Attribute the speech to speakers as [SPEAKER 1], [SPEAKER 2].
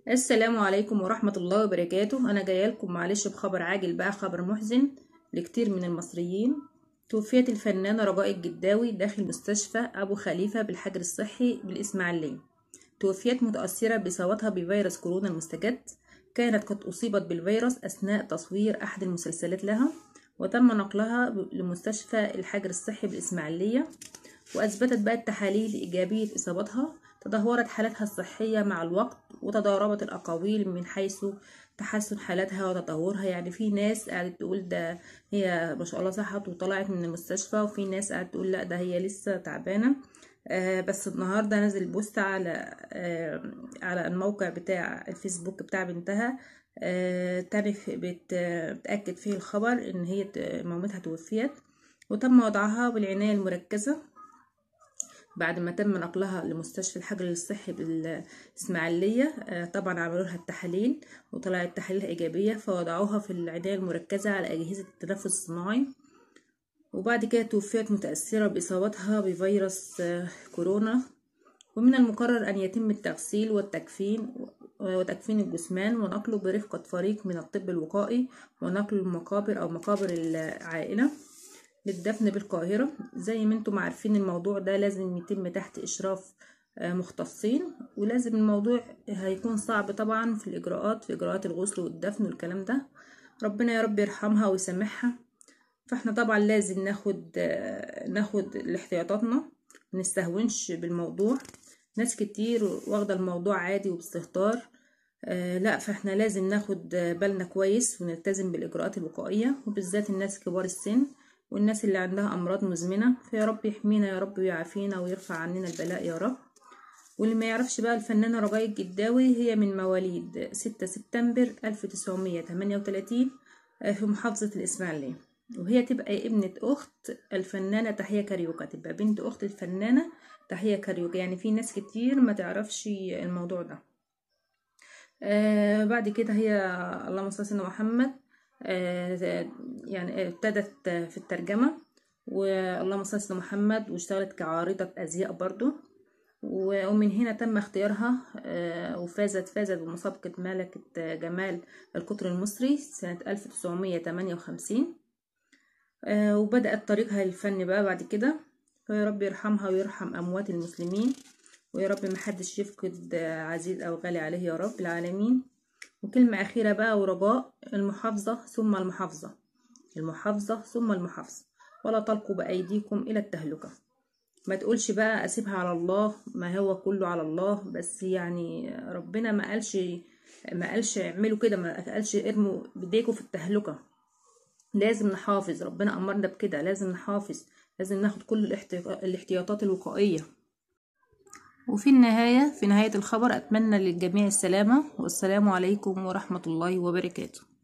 [SPEAKER 1] السلام عليكم ورحمة الله وبركاته أنا جاية لكم معلش بخبر عاجل بقى خبر محزن لكتير من المصريين توفيت الفنانة رجاء الجداوي داخل مستشفى أبو خليفة بالحجر الصحي بالإسماعيلية توفيت متأثرة بإصابتها بفيروس كورونا المستجد كانت قد أصيبت بالفيروس أثناء تصوير أحد المسلسلات لها وتم نقلها لمستشفى الحجر الصحي بالإسماعيلية وأثبتت بقى التحاليل إيجابية إصابتها تدهورت حالتها الصحية مع الوقت وتضاربت الأقاويل من حيث تحسن حالتها وتطورها يعني في ناس قاعدة تقول ده هي ما شاء الله صحت وطلعت من المستشفى وفي ناس قاعدة تقول لا ده هي لسه تعبانة آه بس النهاردة نزل بوست على آه على الموقع بتاع الفيسبوك بتاع بنتها آه تاني بتأكد فيه الخبر ان هي مامتها توفيت وتم وضعها بالعناية المركزة بعد ما تم نقلها لمستشفى الحجر الصحي بالإسماعيلية طبعا عملوا لها التحاليل وطلعت تحاليلها إيجابية فوضعوها في العناية المركزة على أجهزة التنفس الصناعي وبعد كده توفيت متأثرة بإصابتها بفيروس كورونا ومن المقرر أن يتم التغسيل والتكفين وتكفين الجثمان ونقله برفقة فريق من الطب الوقائي ونقل المقابر أو مقابر العائلة للدفن بالقاهرة زي ما انتم عارفين الموضوع ده لازم يتم تحت إشراف مختصين ولازم الموضوع هيكون صعب طبعا في الإجراءات في إجراءات الغسل والدفن والكلام ده ربنا يا رب يرحمها ويسامحها فاحنا طبعا لازم ناخد ناخد احتياطاتنا منستهونش بالموضوع ناس كتير واخدة الموضوع عادي وباستهتار آه لا فاحنا لازم ناخد بالنا كويس ونلتزم بالإجراءات الوقائية وبالذات الناس كبار السن والناس اللي عندها أمراض مزمنة فيا رب يحمينا يا رب ويعافينا ويرفع عننا البلاء يا رب واللي ما يعرفش بقى الفنانة رجاء الجداوي هي من مواليد ستة سبتمبر ألف تسعمية تمانية وتلاتين في محافظة الإسماعيلية وهي تبقى ابنة أخت الفنانة تحية كاريوكا تبقى بنت أخت الفنانة تحية كاريوكا يعني في ناس كتير ما تعرفش الموضوع ده آه بعد كده هي اللهم صل على محمد يعني ابتدت في الترجمة واللهم صل على محمد واشتغلت كعارضة أزياء برضو ومن هنا تم اختيارها وفازت فازت بمسابقة ملكة جمال القطر المصري سنة 1958 وبدأت طريقها للفن بقى بعد كده فيا رب يرحمها ويرحم أموات المسلمين ويا رب محدش يفقد عزيز أو غالي عليه يا رب العالمين وكلمة أخيرة بقى ورجاء المحافظة ثم المحافظة المحافظة ثم المحافظة ولا تلقوا بأيديكم إلى التهلكة ما تقولش بقى أسيبها على الله ما هو كله على الله بس يعني ربنا ما قالش ما قالش اعملوا كده ما قالش ارموا بديكوا في التهلكة لازم نحافظ ربنا أمرنا بكده لازم نحافظ لازم ناخد كل الاحتياطات الوقائية وفي النهاية في نهاية الخبر أتمنى للجميع السلامة والسلام عليكم ورحمة الله وبركاته